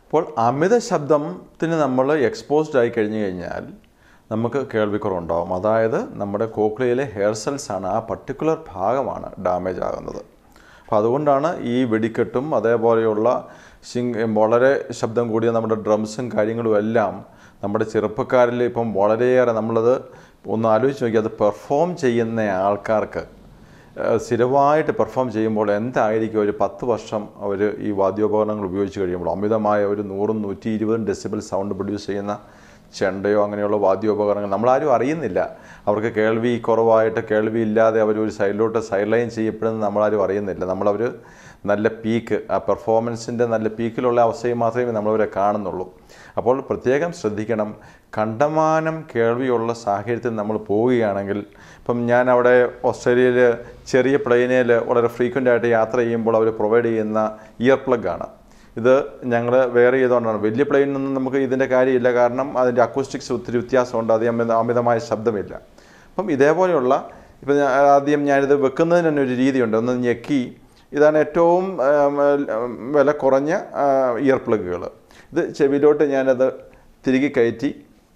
അപ്പോൾ അമിത ശബ്ദത്തിന് നമ്മൾ എക്സ്പോസ്ഡ് ആയി കഴിഞ്ഞു കഴിഞ്ഞാൽ നമുക്ക് കേൾവിക്കുറവുണ്ടാവും അതായത് നമ്മുടെ കോക്ലിയയിലെ ഹെയർ സെൽസ് ആണ് ആ പർട്ടിക്കുലർ ഭാഗമാണ് ഡാമേജ് ആകുന്നത് അപ്പോൾ അതുകൊണ്ടാണ് ഈ വെടിക്കെട്ടും അതേപോലെയുള്ള സിങ് വളരെ ശബ്ദം കൂടിയ നമ്മുടെ ഡ്രംസും കാര്യങ്ങളും എല്ലാം നമ്മുടെ ചെറുപ്പക്കാരിൽ ഇപ്പം വളരെയേറെ നമ്മളത് ഒന്ന് ആലോചിച്ച് നോക്കി അത് പെർഫോം ചെയ്യുന്ന ആൾക്കാർക്ക് ഏഹ് സ്ഥിരമായിട്ട് പെർഫോം ചെയ്യുമ്പോൾ എന്തായിരിക്കും ഒരു പത്ത് വർഷം അവർ ഈ വാദ്യോപകരണങ്ങൾ ഉപയോഗിച്ച് കഴിയുമ്പോൾ അമിതമായ ഒരു നൂറും നൂറ്റി ഇരുപതും ഡെസിബിൾ സൗണ്ട് പ്രൊഡ്യൂസ് ചെയ്യുന്ന ചെണ്ടയോ അങ്ങനെയുള്ള വാദ്യോപകരണങ്ങൾ നമ്മളാരും അറിയുന്നില്ല അവർക്ക് കേൾവി കുറവായിട്ട് കേൾവി ഇല്ലാതെ അവർ ഒരു സൈഡിലോട്ട് സൈഡ് ലൈൻ ചെയ്യപ്പെടുന്നത് നമ്മളാരും അറിയുന്നില്ല നമ്മളവർ നല്ല പീക്ക് ആ പെർഫോമൻസിൻ്റെ നല്ല പീക്കിലുള്ള അവസ്ഥയിൽ മാത്രമേ നമ്മളവരെ കാണുന്നുള്ളൂ അപ്പോൾ പ്രത്യേകം ശ്രദ്ധിക്കണം കണ്ടമാനം കേൾവിയുള്ള സാഹചര്യത്തിൽ നമ്മൾ പോവുകയാണെങ്കിൽ ഇപ്പം ഞാൻ അവിടെ ഓസ്ട്രേലിയയിൽ ചെറിയ പ്ലെയിനിൽ വളരെ ഫ്രീക്വൻ്റ് ആയിട്ട് യാത്ര ചെയ്യുമ്പോൾ അവർ പ്രൊവൈഡ് ചെയ്യുന്ന ഇയർ പ്ലഗാണ് ഇത് ഞങ്ങൾ വേറെ ചെയ്തുകൊണ്ടാണ് വലിയ പ്ലെയിനിൽ നിന്നും നമുക്ക് ഇതിൻ്റെ കാര്യമില്ല കാരണം അതിൻ്റെ അക്കൂസ്റ്റിക്സ് ഒത്തിരി വ്യത്യാസമുണ്ട് അത് അമിത അമിതമായ ശബ്ദമില്ല അപ്പം ഇതേപോലെയുള്ള ഇപ്പം ഞാൻ ആദ്യം ഞാനിത് വെക്കുന്നതിന് തന്നെ ഒരു രീതിയുണ്ട് ഒന്ന് ഞെക്കി ഇതാണ് ഏറ്റവും ആം, ഉം, വില കുറഞ്ഞ ആ, ഇയർ പ്ലഗുകൾ ഇത് ചെവിയിലോട്ട് ഞാനത് തിരികെ കയറ്റി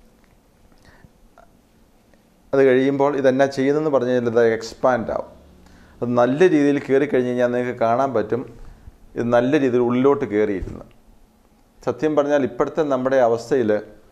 അത് കഴിയുമ്പോൾ ഇതെന്നാ ചെയ്യുന്നതെന്ന് പറഞ്ഞു കഴിഞ്ഞാൽ ഇത് എക്സ്പാൻഡ് ആവും അത് നല്ല രീതിയിൽ കയറി കഴിഞ്ഞ് കഴിഞ്ഞാൽ നിങ്ങൾക്ക് കാണാൻ പറ്റും ഇത് നല്ല രീതിയിൽ ഉള്ളിലോട്ട് കയറിയിരുന്നു സത്യം പറഞ്ഞാൽ ഇപ്പോഴത്തെ നമ്മുടെ അവസ്ഥയിൽ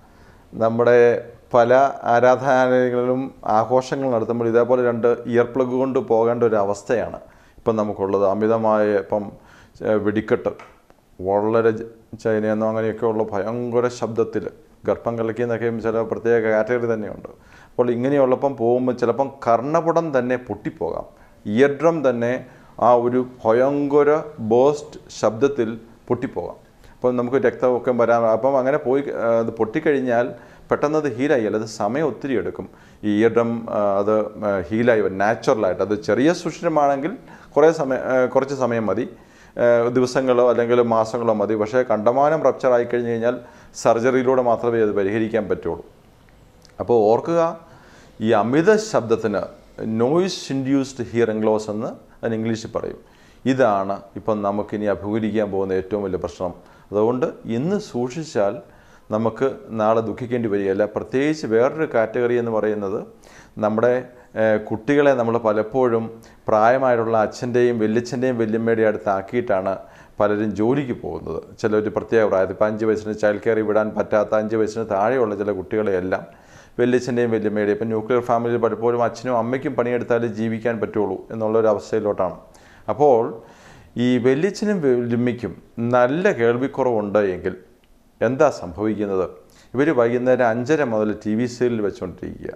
നമ്മുടെ പല ആരാധനാലയങ്ങളിലും ആഘോഷങ്ങൾ നടത്തുമ്പോൾ ഇതേപോലെ രണ്ട് ഇയർ പ്ലഗ് കൊണ്ട് പോകേണ്ട ഒരു അവസ്ഥയാണ് ഇപ്പം നമുക്കുള്ളത് അമിതമായ ഇപ്പം ഏഹ്, വെടിക്കെട്ട് വളരെ ജ- ചൈനയെന്നോ അങ്ങനെയൊക്കെയുള്ള ഭയങ്കര ശബ്ദത്തിൽ ഗർഭം കലക്കിയെന്നൊക്കെ ചില പ്രത്യേക കാറ്റഗറി തന്നെയുണ്ട് അപ്പോൾ ഇങ്ങനെയുള്ളപ്പം പോകുമ്പോൾ ചിലപ്പം കർണപുടം തന്നെ പൊട്ടിപ്പോകാം ഇയർ ഡ്രം തന്നെ ആ ഒരു ഭയങ്കര ബോസ്റ്റ് ശബ്ദത്തിൽ പൊട്ടിപ്പോകാം അപ്പം നമുക്ക് രക്തമൊക്കെ വരാൻ അപ്പം അങ്ങനെ പോയി ആ, അത് പൊട്ടിക്കഴിഞ്ഞാൽ പെട്ടെന്ന് അത് ഹീലായി അത് സമയം ഒത്തിരി എടുക്കും ഈ ഇയർ ഡ്രം ആ, അത് ആ, ഹീലായി വരും നാച്ചുറലായിട്ട് അത് ചെറിയ സുഷിരമാണെങ്കിൽ കുറേ സമയം ആ, കുറച്ച് സമയം മതി ആ, ദിവസങ്ങളോ അല്ലെങ്കിൽ മാസങ്ങളോ മതി പക്ഷേ കണ്ടമാനം റപ്ചർ ആയി കഴിഞ്ഞ് കഴിഞ്ഞാൽ സർജറിയിലൂടെ മാത്രമേ അത് പരിഹരിക്കാൻ പറ്റുള്ളൂ അപ്പോൾ ഓർക്കുക ഈ അമിത ശബ്ദത്തിന് നോയിസ് ഇൻഡ്യൂസ്ഡ് ഹിയറിംഗ് ലോസ് എന്ന് അതിന് ഇംഗ്ലീഷിൽ പറയും ഇതാണ് ഇപ്പം നമുക്കിനി അഭിമുഖീകരിക്കാൻ പോകുന്ന ഏറ്റവും വലിയ പ്രശ്നം അതുകൊണ്ട് ഇന്ന് സൂക്ഷിച്ചാൽ നമുക്ക് നാളെ ദുഃഖിക്കേണ്ടി വരികയില്ല പ്രത്യേകിച്ച് വേറൊരു കാറ്റഗറി എന്ന് പറയുന്നത് നമ്മുടെ ഏഹ്, കുട്ടികളെ നമ്മൾ പലപ്പോഴും പ്രായമായിട്ടുള്ള അച്ഛൻ്റെയും വല്യച്ഛൻ്റെയും വല്യമ്മയുടെയും അടുത്താക്കിയിട്ടാണ് പലരും ജോലിക്ക് പോകുന്നത് ചിലർ പ്രത്യേക പ്രായത്തിൽ ഇപ്പം അഞ്ച് വയസ്സിന് ചൈൽഡ് കെയർ വിടാൻ പറ്റാത്ത അഞ്ച് വയസ്സിന് താഴെയുള്ള ചില കുട്ടികളെയെല്ലാം വല്യച്ഛൻ്റെയും വല്യമ്മയുടെയും ഇപ്പം ന്യൂക്ലിയർ ഫാമിലിയിൽ പലപ്പോഴും അച്ഛനും അമ്മയ്ക്കും പണിയെടുത്താലേ ജീവിക്കാൻ പറ്റുള്ളൂ എന്നുള്ളൊരു അവസ്ഥയിലോട്ടാണ് അപ്പോൾ ഈ വല്യച്ഛനും വല്യമ്മയ്ക്കും നല്ല കേൾവിക്കുറവുണ്ട് എങ്കിൽ എന്താ സംഭവിക്കുന്നത് ഇവർ വൈകുന്നേരം അഞ്ചര മുതൽ ടി വി സീരിയൽ വെച്ചുകൊണ്ടിരിക്കുക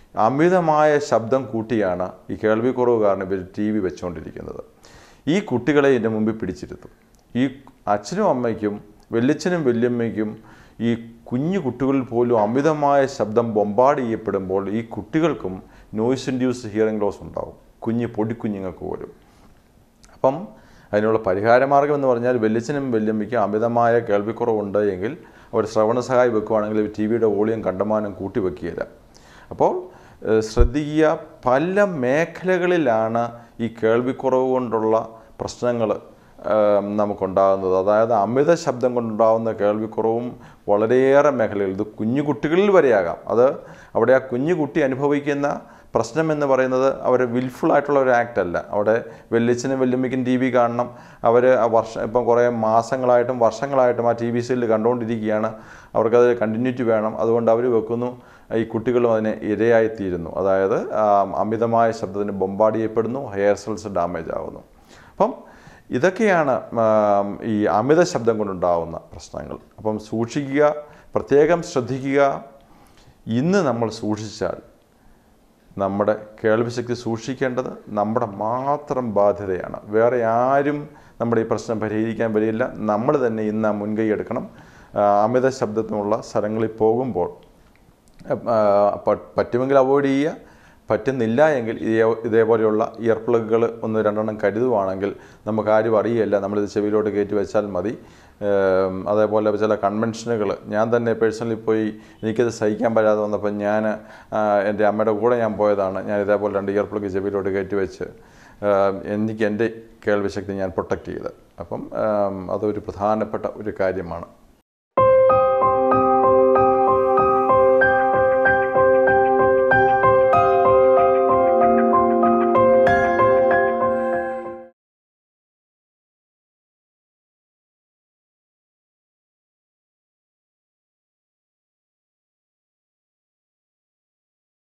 അമിതമായ ശബ്ദം കൂട്ടിയാണ് ഈ കേൾവിക്കുറവ് കാരണം ഇവർ ടി വി വെച്ചുകൊണ്ടിരിക്കുന്നത് ഈ കുട്ടികളെ ഇതിൻ്റെ മുമ്പിൽ പിടിച്ചിരുത്തും ഈ അച്ഛനും അമ്മയ്ക്കും വല്യച്ഛനും വല്യമ്മയ്ക്കും ഈ കുഞ്ഞു കുട്ടികളിൽ പോലും അമിതമായ ശബ്ദം ബൊമ്പാട് ചെയ്യപ്പെടുമ്പോൾ ഈ കുട്ടികൾക്കും നോയിസ് ഇൻഡ്യൂസ് ഹിയറിംഗ് ലോസ് ഉണ്ടാവും കുഞ്ഞ് പൊടിക്കുഞ്ഞുങ്ങൾക്ക് പോലും അപ്പം അതിനുള്ള പരിഹാരമാർഗം എന്ന് പറഞ്ഞാൽ വല്യച്ഛനും വല്യമ്മയ്ക്കും അമിതമായ കേൾവിക്കുറവുണ്ട് എങ്കിൽ അവർ ശ്രവണ സഹായി വെക്കുകയാണെങ്കിൽ ടി വിയുടെ വോളിയം കണ്ടമാനം കൂട്ടി വെക്കുകയില്ല അപ്പോൾ ഏഹ്, ശ്രദ്ധിക്കുക പല മേഖലകളിലാണ് ഈ കേൾവിക്കുറവ് കൊണ്ടുള്ള പ്രശ്നങ്ങൾ നമുക്കുണ്ടാകുന്നത് അതായത് അമിത ശബ്ദം കൊണ്ടുണ്ടാകുന്ന കേൾവിക്കുറവും വളരെയേറെ മേഖലകൾ ഇത് കുഞ്ഞു കുട്ടികളിൽ വരെയാകാം അത് അവിടെ ആ കുഞ്ഞു കുട്ടി അനുഭവിക്കുന്ന പ്രശ്നം എന്ന് പറയുന്നത് അവർ വിൽഫുൾ ആയിട്ടുള്ള ഒരു ആക്ട് അല്ല അവിടെ വെല്ലിച്ചനും വെല്ലുമ്മയ്ക്കും ടി വി കാണണം അവർ ആ വർഷം ഇപ്പം കുറേ മാസങ്ങളായിട്ടും വർഷങ്ങളായിട്ടും ആ ടി വി സീരിയൽ കണ്ടുകൊണ്ടിരിക്കുകയാണ് അവർക്കത് കണ്ടിന്യൂറ്റി വേണം അതുകൊണ്ട് അവർ വെക്കുന്നു ഈ കുട്ടികളും അതിന് ഇരയായിത്തീരുന്നു അതായത് ആ, അമിതമായ ശബ്ദത്തിന് ബൊമ്പാട് ചെയ്യപ്പെടുന്നു ഹെയർ സെൽസ് ഡാമേജ് ആകുന്നു അപ്പം ഇതൊക്കെയാണ് ആം, ഈ അമിത ശബ്ദം കൊണ്ടുണ്ടാകുന്ന പ്രശ്നങ്ങൾ അപ്പം സൂക്ഷിക്കുക പ്രത്യേകം ശ്രദ്ധിക്കുക ഇന്ന് നമ്മൾ സൂക്ഷിച്ചാൽ നമ്മുടെ കേൾവിശക്തി സൂക്ഷിക്കേണ്ടത് നമ്മുടെ മാത്രം ബാധ്യതയാണ് വേറെ ആരും നമ്മുടെ ഈ പ്രശ്നം പരിഹരിക്കാൻ വരില്ല നമ്മൾ തന്നെ ഇന്ന് ആ മുൻകൈ എടുക്കണം ആ, അമിത ശബ്ദത്തിനുള്ള സ്ഥലങ്ങളിൽ പോകുമ്പോൾ ആ, പ- പറ്റുമെങ്കിൽ അവോയ്ഡ് ചെയ്യുക പറ്റുന്നില്ല എങ്കിൽ ഇതേ ഇതേപോലെയുള്ള ഇയർ പ്ലഗുകൾ ഒന്ന് രണ്ടെണ്ണം കരുതുവാണെങ്കിൽ നമുക്ക് ആരും അറിയില്ല നമ്മളിത് ചെവിയിലോട്ട് കയറ്റി വെച്ചാൽ മതി ഏം, അതേപോലെ ചില കൺവെൻഷനുകൾ ഞാൻ തന്നെ പേഴ്സണലി പോയി എനിക്കത് സഹിക്കാൻ പറ്റാതെ വന്നപ്പോൾ ഞാൻ ആ, എൻ്റെ അമ്മയുടെ കൂടെ ഞാൻ പോയതാണ് ഞാൻ ഇതേപോലെ രണ്ട് ഇയർ പ്ലഗ് ചെവിയിലോട്ട് കയറ്റി വെച്ച് ആം, എനിക്ക് എൻ്റെ കേൾവിശക്തി ഞാൻ പ്രൊട്ടക്റ്റ് ചെയ്ത് അപ്പം ആം, അതൊരു പ്രധാനപ്പെട്ട ഒരു കാര്യമാണ്